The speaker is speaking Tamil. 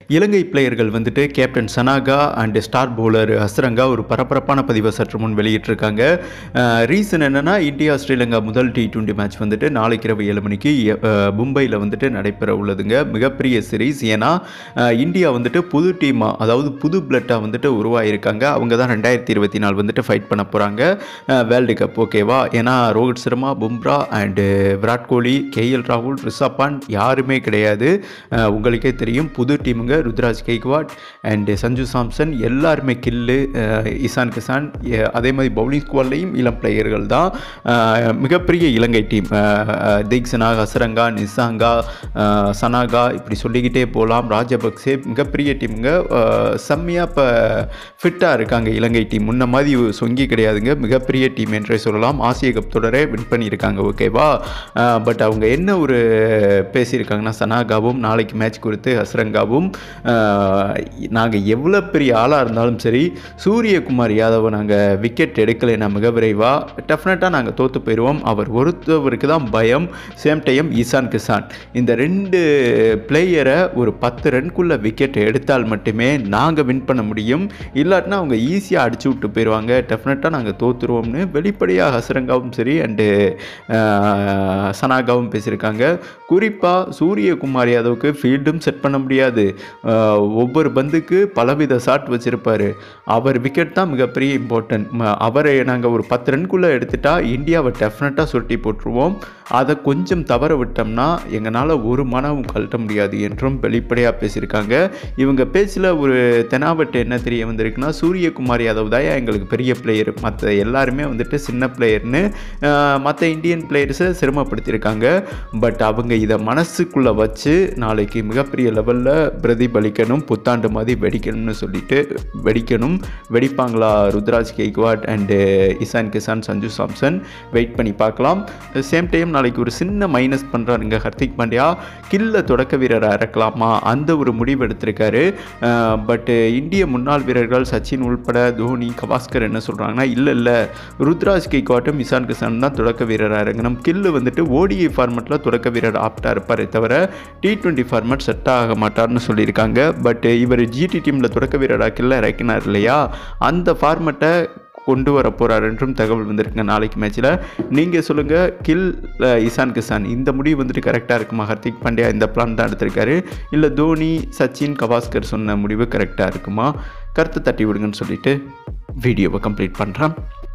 இலங்கை பிளேயர்கள் வந்துட்டு captain Shanaka and star bowler Hasaranga ஒரு பரபரப்பான பதிவை சற்று முன் வெளியிட்டிருக்காங்க ரீசன் என்னென்னா இந்தியா ஸ்ரீலங்கா முதல் டி டுவெண்ட்டி மேட்ச் வந்துட்டு நாளைக்கு இரவு ஏழு மணிக்கு அஹ், மும்பையில் வந்துட்டு நடைபெற உள்ளதுங்க மிகப்பெரிய சீரீஸ் ஏன்னா அஹ், இந்தியா வந்துட்டு புது டீமாக அதாவது புது பிளட்டாக வந்துட்டு உருவாகியிருக்காங்க அவங்க தான் ரெண்டாயிரத்தி இருபத்தி நாலு வந்துட்டு ஃபைட் பண்ண போகிறாங்க வேர்ல்டு கப் ஓகேவா ஏன்னா ரோஹித் சர்மா பும்ரா அண்டு விராட் கோலி கேஎல் ராகுல் ரிஷப் பாண்ட் யாருமே கிடையாது அஹ், உங்களுக்கே தெரியும் புது டீமுங்க ருத்ராஜ் கெய்க்வாட் அண்டு சஞ்சு சாம்சன் எல்லாருமே கில்லு அஹ், இசான் கிசான் எ- அதே மாதிரி பவுலிங் ஸ்குவாட்லேயும் இளம் பிளேயர்கள் தான் அஹ், மிகப்பெரிய இலங்கை டீம் தீக்ஷனா ஹசரங்கா நிசாங்கா அஹ், சனாகா இப்படி சொல்லிக்கிட்டே போகலாம் ராஜபக்சே மிகப்பெரிய டீமுங்க செம்மையாக இப்போ ஃபிட்டாக இருக்காங்க இலங்கை டீம் முன்ன மாதிரி சொங்கி கிடையாதுங்க மிகப்பெரிய டீம் என்றே சொல்லலாம் ஆசிய கப் தொடரே வின் பண்ணியிருக்காங்க ஓகேவா பட் அவங்க என்ன ஒரு பேசியிருக்காங்கன்னா சனாகாவும் நாளைக்கு மேட்ச் குறித்து ஹஸ்ரங்காவும் நாங்கள் எவ்வளோ பெரிய ஆளாக இருந்தாலும் சரி சூரியகுமார் யாதவை நாங்கள் விக்கெட் எடுக்கலைன்னா மிக விரைவாக டெஃபினட்டாக நாங்கள் தோற்று போயிடுவோம் அவர் ஒருத்தவருக்கு தான் பயம் சேம் டைம் ஈசான் கிசான் இந்த ரெண்டு பிளேயரை ஒரு பத்து ரன்குள்ளே விக்கெட் எடுத்தால் மட்டுமே நாங்கள் வின் பண்ண முடியும் இல்லாட்டினா அவங்க ஈஸியாக அடிச்சு விட்டு போயிடுவாங்க டெஃபினட்டாக நாங்கள் தோற்றுருவோம்னு வெளிப்படையாக ஹசரங்காவும் சரி அண்டு சனாகாவும் பேசியிருக்காங்க குறிப்பாக சூரியகுமார் யாதவுக்கு ஃபீல்டும் செட் பண்ண முடியாது ஆஹ் ஒவ்வொரு பந்துக்கு பலவித ஷாட் வச்சுருப்பார் அவர் விக்கெட் தான் மிகப்பெரிய இம்பார்ட்டன்ட் அவரை நாங்கள் ஒரு பத்து ரன்குள்ளே எடுத்துட்டா இந்தியாவை டெஃபினட்டாக சுருட்டி போட்டுருவோம் அதை கொஞ்சம் தவற விட்டோம்னா எங்களால் ஒரு மனவும் கழட்ட முடியாது என்றும் வெளிப்படையாக பேசியிருக்காங்க இவங்க பேச்சில் ஒரு தெனாவட்டு என்ன தெரிய வந்திருக்குன்னா சூரியகுமார் யாதவ் தான் எங்களுக்கு பெரிய பிளேயர் மற்ற எல்லாருமே வந்துட்டு சின்ன பிளேயர்னு மற்ற இந்தியன் பிளேயர்ஸை சிரமப்படுத்தியிருக்காங்க பட் அவங்க இதை மனசுக்குள்ளே வச்சு நாளைக்கு மிகப்பெரிய லெவலில் பிரதிபலிக்கணும் புத்தாண்டு மாதிரி வெடிக்கணும்னு சொல்லிட்டு வெடிக்கணும் வெடிப்பாங்களா ருத்ராஜ் கெய்க்வாட் அண்டு இசான் கிசான் சஞ்சு சாம்சன் வெயிட் பண்ணி பார்க்கலாம் சேம் டைம் நாளைக்கு ஒரு சின்ன மைனஸ் பண்ணுறாருங்க ஹர்திக் பாண்டியா கில்ல தொடக்க வீரரை இறக்கலாமா அந்த ஒரு முடிவு எடுத்திருக்காரு பட் இந்திய முன்னாள் வீரர்கள் சச்சின் உள்பட தோனி கவாஸ்கர் என்ன சொல்கிறாங்கன்னா இல்லை இல்லை ருத்ராஜ் கெய்க்வாட்டும் இசான் கிசான் தான் தொடக்க வீரராக இறங்கணும் கில்லு வந்துட்டு ஓடிஐ ஃபார்மெட்டில் தொடக்க வீரர் ஆப்டாக இருப்பாரே தவிர டி டுவெண்ட்டி ஃபார்மெட் செட் ஆக மாட்டார்னு சொல்லியிருக்காங்க பட் இவர் ஜிடி டீமில் தொடக்க வீரராக கில்ல இறக்கினார் இல்லையா அந்த ஃபார்மெட்டை கொண்டு வர போகிறார் என்றும் தகவல் வந்திருக்குங்க நாளைக்கு மேட்ச்சில் நீங்கள் சொல்லுங்கள் கில் அஹ், இசான் கிசான் இந்த முடிவு வந்துட்டு கரெக்டாக இருக்குமா ஹர்திக் பாண்டியா இந்த பிளான் தான் எடுத்திருக்காரு இல்லை தோனி சச்சின் கவாஸ்கர் சொன்ன முடிவு கரெக்டாக இருக்குமா கருத்து தட்டி விடுங்கன்னு சொல்லிட்டு வீடியோவை கம்ப்ளீட் பண்ணுறேன்